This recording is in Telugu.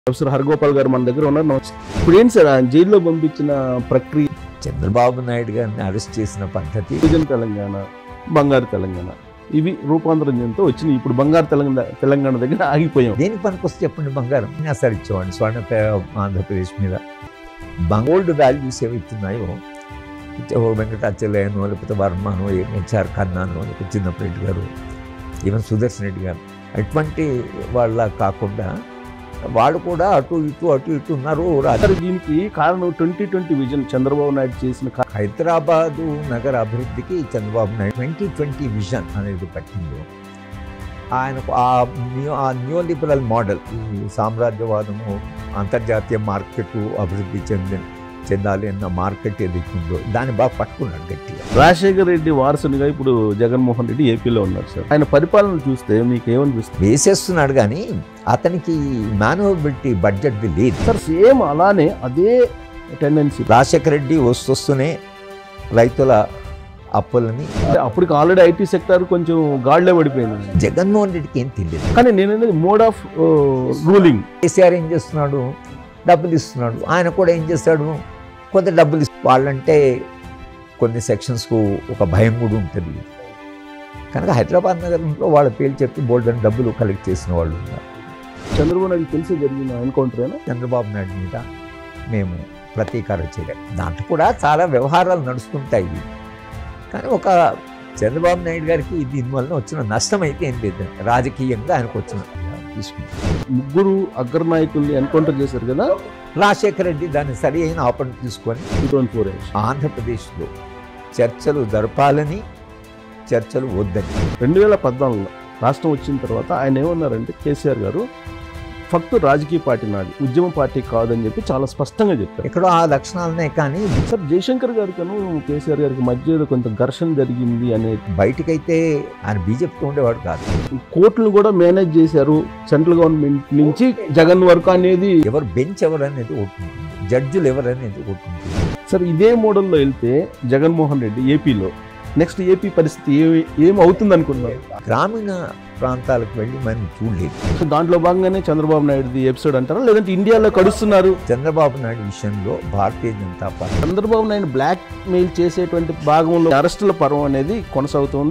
ప్రొఫెసర్ హరగోపాల్ గారు మన దగ్గర ఉన్నారు నమస్తే. ఇప్పుడు ఏంటి సార్ ఆయన జైల్లో పంపించిన ప్రక్రియ చంద్రబాబు నాయుడు గారిని అరెస్ట్ చేసిన పద్ధతి విభజన తెలంగాణ బంగారు తెలంగాణ ఇవి రూపాంతరం చెందుతూ వచ్చినాయి ఇప్పుడు బంగారు తెలంగాణ తెలంగాణ దగ్గర ఆగిపోయాం దేనికి పనికొస్తే చెప్పండి బంగారం అసలు ఇచ్చేవాడిని స్వర్ణ పే- ఆంధ్రప్రదేశ్ మీద గోల్డ్ వాల్యూస్ ఏవైతున్నాయో ఓ వెంకటాచలయనో లేకపోతే వర్మనో హెచ్ఆర్ ఖన్నానో లేకపోతే చిన్నప్ప రెడ్డి గారు ఈవెన్ సుదర్శన్ రెడ్డి గారు అటువంటి వాళ్ళ కాకుండా వాళ్ళు కూడా అటు ఇటు అటు ఇటు ఉన్నారు రాజ- సార్ దీనికి కారణం twenty twenty vision Chandrababu Naidu చేసిన కా- హైదరాబాదు నగర అభివృద్ధికి Chandrababu Naidu twenty twenty vision అనేది పట్టింది ఆయనకు ఆ న్యూ ఆ న్యూ లిబరల్ మోడల్ ఈ సామ్రాజ్యవాదము అంతర్జాతీయ మార్కెట్ అభివృద్ధి చెంది చెందాలి అన్న మార్కెట్ ఏదైతే ఉందో దాన్ని బాగా పట్టుకున్నాడు గట్టిగా రాజశేఖర్ రెడ్డి వారసునిగా ఇప్పుడు జగన్మోహన్ రెడ్డి ఏపీలో ఉన్నారు సార్ ఆయన పరిపాలన చూస్తే మీకు ఏమనిపిస్తుంది వేసేస్తున్నాడు కానీ అతనికి మానవబిలిటీ బడ్జెట్ లేదు సార్ సేమ్ అలానే అదే టెండెన్సీ రాజశేఖర రెడ్డి వస్తొస్తూనే రైతుల అప్పులని అప్పటికి ఆల్రెడీ ఐటీ సెక్టర్ కొంచెం గాడిలో పడిపోయింది జగన్మోహన్ రెడ్డికి ఏం తెలియదు కానీ నేను అనేది మోడ్ ఆఫ్ రూలింగ్ కేసీఆర్ ఏం చేస్తున్నాడు డబ్బులు ఇస్తున్నాడు ఆయన కూడా ఏం చేస్తాడు కొంత డబ్బులు ఇస్- వాళ్ళంటే కొన్ని సెక్షన్స్కు ఒక భయం కూడా ఉంటుంది కనుక హైదరాబాద్ నగరంలో వాళ్ళ పేరు చెప్పి బోల్డ్ అని డబ్బులు కలెక్ట్ చేసిన వాళ్ళు ఉన్నారు చంద్రబాబు నాయుడు తెలిసి జరిగిన ఎన్కౌంటర్ చంద్రబాబు నాయుడు మీద మేము ప్రతీకారం చేయలేం దాంట్లో కూడా చాలా వ్యవహారాలు నడుస్తుంటాయి కానీ ఒక చంద్రబాబు నాయుడు గారికి దీనివల్ల వచ్చిన నష్టం అయితే ఏం లేదు రాజకీయంగా ఆయనకు వచ్చిన తీసుకుంటాం ముగ్గురు అగ్రనాయకుల్ని ఎన్కౌంటర్ చేశారు కదా రాజశేఖర రెడ్డి దాన్ని సరి అయిన ఆపణ తీసుకొని టూ థౌసండ్ ఫోర్ ఆంధ్రప్రదేశ్లో చర్చలు జరపాలని చర్చలు వద్దని రెండు వేల పద్నాలుగులో రాష్ట్రం వచ్చిన తర్వాత ఆయన ఏమన్నారంటే కేసీఆర్ గారు ఫక్తు రాజకీయ పార్టీ నాది ఉద్యమ పార్టీ కాదని చెప్పి చాలా స్పష్టంగా చెప్పారు ఎక్కడో ఆ లక్షణాలనే కానీ సార్ జయశంకర్ గారికను కేసీఆర్ గారికి మధ్య ఏదో కొంత ఘర్షణ జరిగింది అనే బయటకైతే ఆయన బీజేపీతో ఉండేవాడు కాదు కోర్టును కూడా మేనేజ్ చేశారు సెంట్రల్ గవర్నమెంట్ నుంచి జగన్ వరకు అనేది ఎవరు బెంచ్ ఎవరు అనేది ఒకటి ఉంటుంది జడ్జిలు ఎవరు అనేది ఒకటి ఉంటుంది సార్ ఇదే మోడల్లో వెళ్తే జగన్మోహన్ రెడ్డి ఏపీలో నెక్స్ట్ ఏపీ పరిస్థితి ఏ ఏం అవుతుంది అనుకున్నారు గ్రామీణ ప్రాంతాలకు వెళ్ళి మనం చూడలేదు సో దాంట్లో భాగంగానే చంద్రబాబు నాయుడుది ఎపిసోడ్ అంటారా లేదంటే ఇండియాలో కడుస్తున్నారు చంద్రబాబు నాయుడు విషయంలో Bharatiya Janata Party Chandrababu Naidu blackmail చేసేటువంటి భాగంలో అరెస్టుల పర్వం అనేది కొనసాగుతోంది